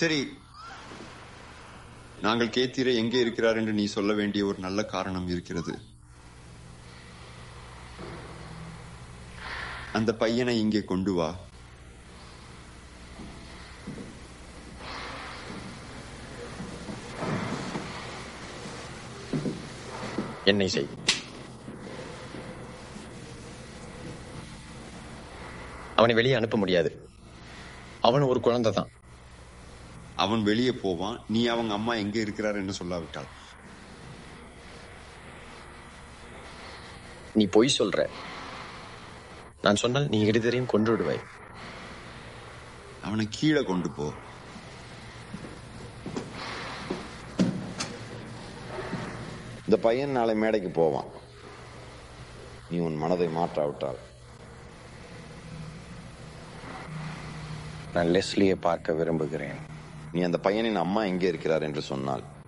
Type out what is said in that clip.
சரி நாங்கள் கேத்தீரை எங்கே இருக்கிறார் என்று நீ சொல்ல வேண்டிய ஒரு நல்ல காரணம் இருக்கிறது அந்த பையனை இங்கே கொண்டு வா என்னை செய் அவனை வெளியே அனுப்ப முடியாது அவன் ஒரு குழந்தை தான் அவன் வெளியே போவான் நீ அவங்க அம்மா எங்கே இருக்கிறார் என்று சொல்லாவிட்டாள் நீ பொய் சொல்ற நான் சொன்னால் நீ இருதரையும் கொன்று விடுவாய் அவனை கீழே கொண்டு போ இந்த பையன் நாளை மேடைக்கு போவான் நீ உன் மனதை மாற்றாவிட்டால் நான் லெஸ்லியை பார்க்க விரும்புகிறேன் நீ அந்த பையனின் அம்மா எங்கே இருக்கிறார் என்று சொன்னால்